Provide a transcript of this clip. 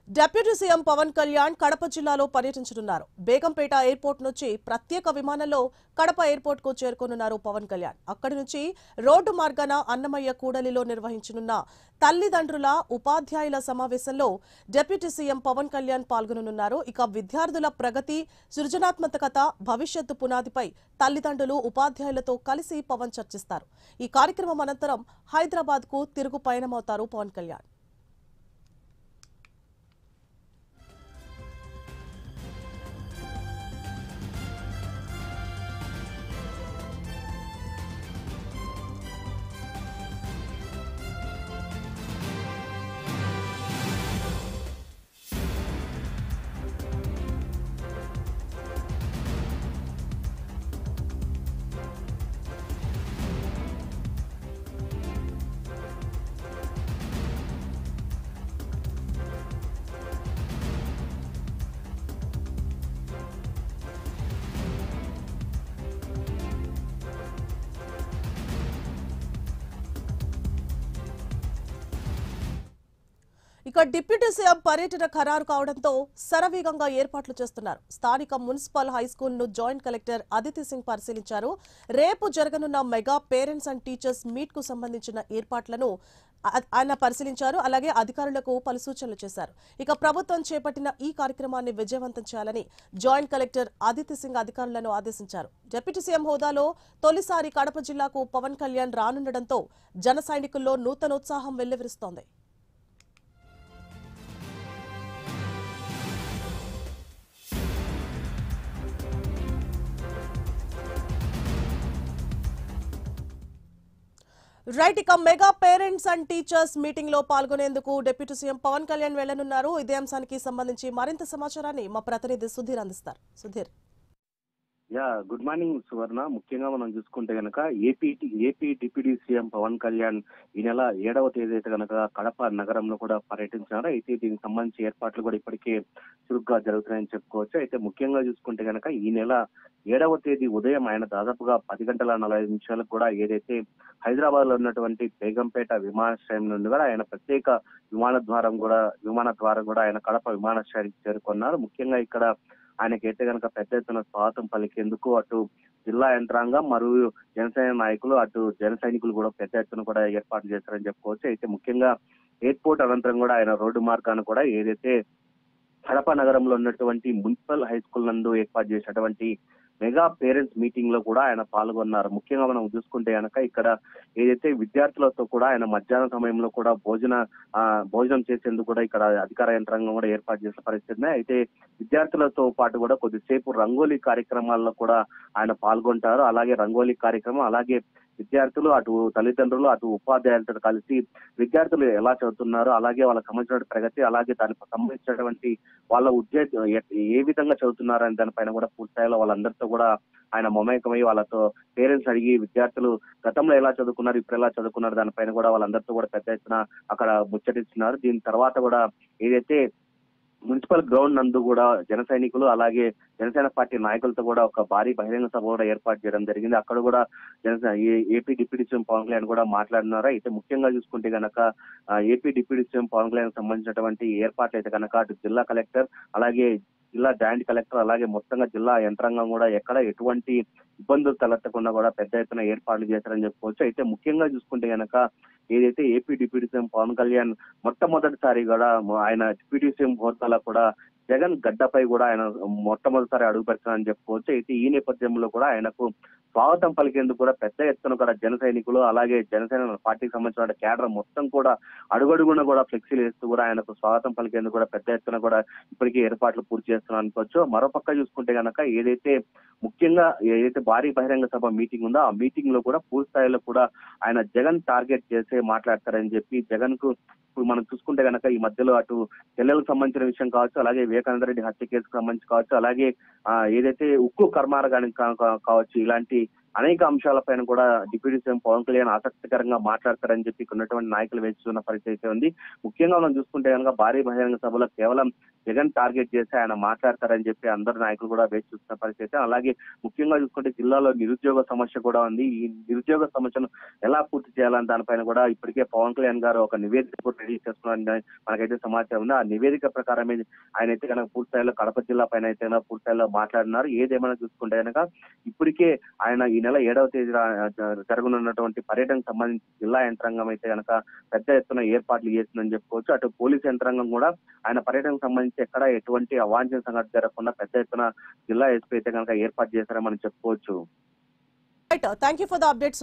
Deputy CM Pawan Kalyan Kadapa జిల్లాలో పర్యటించనున్నారు Begumpet airport నుంచి ప్రత్యేక విమానంలో కడప ఎయిర్పోర్ట్ కు చేరుకోనున్నారు పవన్ కళ్యాణ్ అక్కడి నుంచి రోడ్డు మార్గాన అన్నమయ్య కూడలిలో నిర్వహించనున్న తల్లిదండ్రుల ఉపాధ్యాయుల సమావేశంలో డిప్యూటీ సీఎం పవన్ కళ్యాణ్ పాల్గొననున్నారు ఇక విద్యార్థుల ప్రగతి సృజనాత్మకత భవిష్యత్తు పునాదిపై తల్లిదండ్రులు ఉపాధ్యాయులతో కలిసి పవన్ చర్చిస్తారు ఈ కార్యక్రమం అనంతరం హైదరాబాద్ కు తిరుగు పయనమవుతారు పవన్ కళ్యాణ్ ఇక డిప్యూటీ సీఎం పర్యటన ఖరారు కావడంతో శరవేగంగా ఏర్పాట్లు చేస్తున్నారు స్థానిక మున్సిపల్ హై స్కూల్ ను జాయింట్ కలెక్టర్ అదితి సింగ్ పరిశీలించారు రేపు జరగనున్న mega parents and teachers meet కు సంబంధించిన ఏర్పాట్లను ఆ- ఆయన పరిశీలించారు అలాగే అధికారులకు పలు సూచనలు చేశారు ఇక ప్రభుత్వం చేపట్టిన ఈ కార్యక్రమాన్ని విజయవంతం చేయాలని జాయింట్ కలెక్టర్ అదితి సింగ్ అధికారులను ఆదేశించారు డిప్యూటీ సీఎం హోదాలో తొలిసారి కడప జిల్లాకు పవన్ కళ్యాణ్ రానుండడంతో జన సైనికుల్లో నూతనోత్సాహం వెల్లివిరుస్తోంది రైట్ ఇక mega parents and teachers meeting లో పాల్గొనేందుకు డిప్యూటీ సీఎం పవన్ కళ్యాణ్ వెళ్లనున్నారు ఇదే అంశానికి సంబంధించి మరింత సమాచారాన్ని మా ప్రతినిధి సుధీర్ అందిస్తారు Sudheer yeah good morning Suvarna ముఖ్యంగా మనం చూసుకుంటే గనక AP AP deputy CM Pawan Kalyan ఈ నెల ఏడవ తేదీ అయితే గనక కడప నగరంలో కూడా పర్యటించినారు అయితే దీనికి సంబంధించి ఏర్పాట్లు కూడా ఇప్పటికే చురుగ్గా జరుగుతున్నాయని చెప్పుకోవచ్చు అయితే ముఖ్యంగా చూసుకుంటే గనక ఈ నెల ఏడవ తేదీ ఉదయం ఆయన దాదాపుగా పది గంటల నలభై ఐదు నిమిషాలకు కూడా ఏదైతే హైదరాబాద్ లో ఉన్నటువంటి బేగంపేట విమానాశ్రయం నుండి కూడా ఆయన ప్రత్యేక విమాన ద్వారం కూడా విమాన ద్వారం కూడా ఆయన కడప విమానాశ్రయానికి చేరుకున్నారు ముఖ్యంగా ఇక్కడ ఆయనకైతే కనుక పెద్ద ఎత్తున స్వాగతం పలికేందుకు అటు జిల్లా యంత్రాంగం మరియు జనసేన నాయకులు అటు జన సైనికులు కూడా పెద్ద ఎత్తున కూడా ఏర్పాటు చేశారని చెప్పుకోవచ్చు అయితే ముఖ్యంగా ఎయిర్పోర్ట్ అనంతరం కూడా ఆయన రోడ్డు మార్గాన్ని కూడా ఏదైతే కడప నగరంలో ఉన్నటువంటి మున్సిపల్ హై స్కూల్ నందు ఏర్పాటు చేసినటువంటి మెగా పేరెంట్స్ మీటింగ్ లో కూడా ఆయన పాల్గొన్నారు ముఖ్యంగా మనం చూసుకుంటే కనుక ఇక్కడ ఏదైతే విద్యార్థులతో కూడా ఆయన మధ్యాహ్నం సమయంలో కూడా భోజన ఆ, భోజనం చేసేందుకు కూడా ఇక్కడ అధికార యంత్రాంగం కూడా ఏర్పాటు చేసిన పరిస్థితి ఉన్నాయి. అయితే విద్యార్థులతో పాటు కూడా కొద్దిసేపు రంగోలీ కార్యక్రమాల్లో కూడా ఆయన పాల్గొంటారు అలాగే రంగోలీ కార్యక్రమం అలాగే విద్యార్థులు అటు తల్లిదండ్రులు అటు ఉపాధ్యాయులతో కలిసి విద్యార్థులు ఎలా చదువుతున్నారు అలాగే వాళ్ళకి సంబంధించిన ప్రగతి అలాగే దానికి సంబంధించినటువంటి వాళ్ళ ఉద్యోగ ఏ విధంగా చదువుతున్నారు అనే దానిపైన కూడా పూర్తి స్థాయిలో వాళ్ళందరితో కూడా ఆయన మమేకమై వాళ్ళతో పేరెంట్స్ అడిగి విద్యార్థులు గతంలో ఎలా చదువుకున్నారు ఇప్పుడు ఎలా చదువుకున్నారు దానిపైన కూడా వాళ్ళందరితో కూడా పెద్ద ఎత్తున అక్కడ ముచ్చటిస్తున్నారు దీని తర్వాత కూడా ఏదైతే మున్సిపల్ గ్రౌండ్ నందు కూడా జన సైనికులు అలాగే జనసేన పార్టీ నాయకులతో కూడా ఒక భారీ బహిరంగ సభ కూడా ఏర్పాటు చేయడం జరిగింది అక్కడ కూడా జనసేన ఏ- AP deputy CM Pawan Kalyan కూడా మాట్లాడినారు అయితే ముఖ్యంగా చూసుకుంటే గనక ఆ, AP deputy CM Pawan Kalyan సంబంధించినటువంటి ఏర్పాట్లు అయితే కనుక అటు జిల్లా కలెక్టర్ అలాగే జిల్లా జాయింట్ కలెక్టర్ అలాగే మొత్తంగా జిల్లా యంత్రాంగం కూడా ఎక్కడ ఎటువంటి ఇబ్బందులు తలెత్తకుండా కూడా పెద్ద ఎత్తున ఏర్పాట్లు చేశారని చెప్పుకోవచ్చు అయితే ముఖ్యంగా చూసుకుంటే గనక ఏదైతే AP deputy CM Pawan Kalyan మొట్టమొదటిసారి కూడా ఆయన డిప్యూటీ సీఎం హోదాలో కూడా జగన్ గడ్డపై కూడా ఆయన మొట్టమొదటిసారి అడుగు పెడతానని చెప్పుకోవచ్చు అయితే ఈ నేపథ్యంలో కూడా ఆయనకు స్వాగతం పలికేందుకు కూడా పెద్ద ఎత్తున కూడా జన సైనికులు అలాగే జనసేన పార్టీకి సంబంధించిన కేడర్ మొత్తం కూడా అడుగడుగున కూడా ఫ్లెక్సీలు వేస్తూ కూడా ఆయనకు స్వాగతం పలికేందుకు కూడా పెద్ద ఎత్తున కూడా ఇప్పటికే ఏర్పాట్లు పూర్తి చేస్తున్నారు అనుకోవచ్చు మరోపక్క చూసుకుంటే గనక ఏదైతే ముఖ్యంగా ఏదైతే భారీ బహిరంగ సభ మీటింగ్ ఉందో ఆ మీటింగ్ లో కూడా పూర్తి స్థాయిలో కూడా ఆయన జగన్ టార్గెట్ చేసే మాట్లాడతారని చెప్పి జగన్ కు ఇప్పుడు మనం చూసుకుంటే గనక ఈ మధ్యలో అటు చెల్లెలకు సంబంధించిన విషయం కావచ్చు అలాగే వివేకానంద రెడ్డి హత్య కేసుకు సంబంధించి కావచ్చు అలాగే ఆ, ఏదైతే ఉక్కు కర్మాగానికి కా- కా- కావచ్చు ఇలాంటి అనేక అంశాలపైన కూడా డిప్యూటీ సీఎం పవన్ కళ్యాణ్ ఆసక్తికరంగా మాట్లాడతారని చెప్పి ఇక్కడ ఉన్నటువంటి నాయకులు వేస్తున్న పరిస్థితి అయితే ఉంది ముఖ్యంగా మనం చూసుకుంటే కనుక భారీ బహిరంగ సభలో కేవలం జగన్ టార్గెట్ చేసి ఆయన మాట్లాడతారని చెప్పి అందరు నాయకులు కూడా వేచి చూస్తున్న పరిస్థితి అలాగే ముఖ్యంగా చూసుకుంటే జిల్లాలో నిరుద్యోగ సమస్య కూడా ఉంది ఈ నిరుద్యోగ సమస్యను ఎలా పూర్తి చేయాలని దానిపైన కూడా ఇప్పటికే పవన్ కళ్యాణ్ గారు ఒక నివేదిక కూడా రెడీ చేస్తున్నారని మనకైతే సమాచారం ఉంది ఆ నివేదిక ప్రకారమే ఆయన అయితే కనుక పూర్తి స్థాయిలో కడప జిల్లా పైన అయితే కనుక పూర్తి స్థాయిలో మాట్లాడినారు ఏదేమైనా చూసుకుంటే కనుక ఇప్పటికే ఆయన ఈ నెల ఏడవ తేదీ జరగనున్నటువంటి పర్యటనకు సంబంధించి జిల్లా యంత్రాంగం అయితే కనుక పెద్ద ఎత్తున ఏర్పాట్లు చేస్తుందని చెప్పుకోవచ్చు అటు పోలీస్ యంత్రాంగం కూడా ఆయన పర్యటనకు సంబంధించి ఎక్కడ ఎటువంటి అవాంఛన సంఘటన జరగకుండా పెద్ద ఎత్తున జిల్లా ఎస్పీ అయితే కనుక ఏర్పాటు చేశారని మనం చెప్పుకోవచ్చు right thank you for the updates